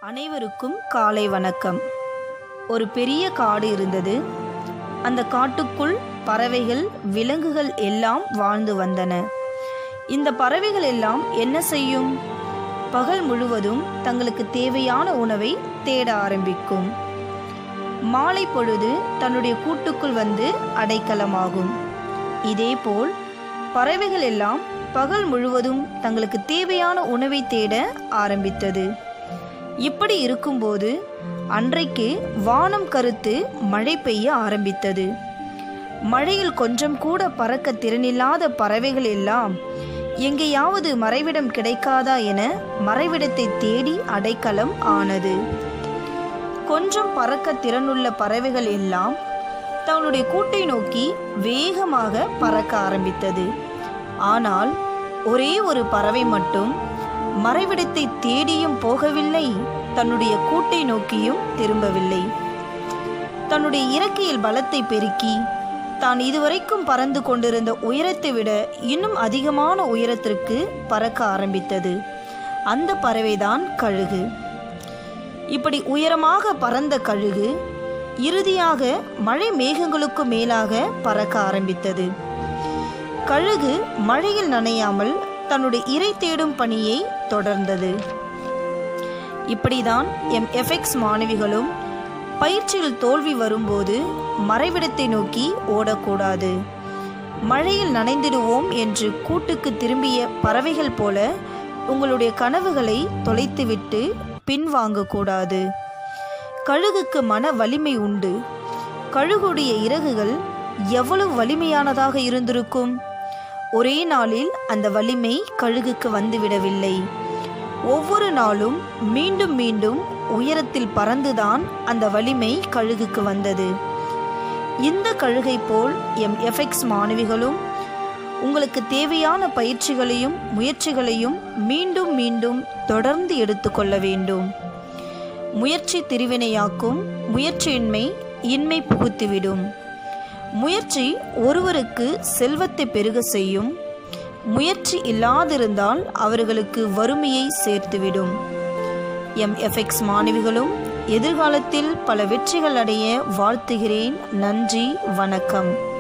அனைவருக்கும் காலை வணக்கம் ஒரு பெரிய காடு இருந்தது அந்த காட்டுக்குள் பறவைகள் விலங்குகள் எல்லாம் வாழ்ந்து வந்தன இந்த பறவைகள் எல்லாம் என்ன செய்யும் பகல் முழுவதும் தங்களுக்கு தேவையான உணவை தேட ஆரம்பிக்கும் மாலை பொழுது தன்னுடைய கூட்டுக்குள் வந்து அடைக்கலமாகும் இதேபோல் பறவைகள் எல்லாம் பகல் முழுவதும் தங்களுக்கு தேவையான உணவை தேட ஆரம்பித்தது இப்படி இருக்கும்போது அன்றைக்கு வானம் கருத்து மழை பெய்ய ஆரம்பித்தது மழையில் கொஞ்சம் கூட பறக்க திறனில்லாத பறவைகள் எல்லாம் எங்கேயாவது மறைவிடம் கிடைக்காதா என மறைவிடத்தை தேடி அடைக்கலம் ஆனது கொஞ்சம் பறக்க திறனுள்ள பறவைகள் எல்லாம் தங்களுடைய கூட்டை நோக்கி வேகமாக பறக்க ஆரம்பித்தது ஆனால் ஒரே ஒரு பறவை மட்டும் மறைவிடத்தை தேடியும் போகவில்லை தன்னுடைய கூட்டை நோக்கியும் திரும்பவில்லை தன்னுடைய இறக்கையில் பலத்தை பெருக்கி தான் இதுவரைக்கும் பறந்து கொண்டிருந்த உயரத்தை விட இன்னும் அதிகமான உயரத்திற்கு பறக்க ஆரம்பித்தது அந்த பறவைதான் கழுகு இப்படி உயரமாக பறந்த கழுகு இறுதியாக மழை மேகங்களுக்கு மேலாக பறக்க ஆரம்பித்தது கழுகு மழையில் நனையாமல் தன்னுடைய இறை தேடும் பணியை தொடர்ந்தது இப்படிதான் எம் எஃப்எக்ஸ் மாணவிகளும் பயிற்சியில் தோல்வி வரும்போது மறைவிடத்தை நோக்கி ஓடக்கூடாது மழையில் நனைந்திடுவோம் என்று கூட்டுக்கு திரும்பிய பறவைகள் போல உங்களுடைய கனவுகளை தொலைத்துவிட்டு பின்வாங்கக்கூடாது கழுகுக்கு மன வலிமை உண்டு கழுகுடைய இறகுகள் எவ்வளவு வலிமையானதாக இருந்திருக்கும் ஒரே நாளில் அந்த வலிமை கழுகுக்கு வந்துவிடவில்லை ஒவ்வொரு நாளும் மீண்டும் மீண்டும் உயரத்தில் பறந்துதான் அந்த வலிமை கழுகுக்கு வந்தது இந்த கழுகை போல் எம் எஃப்எக்ஸ் மாணவிகளும் உங்களுக்கு தேவையான பயிற்சிகளையும் முயற்சிகளையும் மீண்டும் மீண்டும் தொடர்ந்து எடுத்துக்கொள்ள வேண்டும் முயற்சி திருவினையாக்கும் முயற்சியின்மை இன்மை புகுத்திவிடும் முயற்சி ஒருவருக்கு செல்வத்தை பெருக செய்யும் முயற்சி இல்லாதிருந்தால் அவர்களுக்கு வறுமையை சேர்த்துவிடும் எம் எஃப்எக்ஸ் மாணவிகளும் எதிர்காலத்தில் பல வெற்றிகள் அடைய வாழ்த்துகிறேன் நன்றி வணக்கம்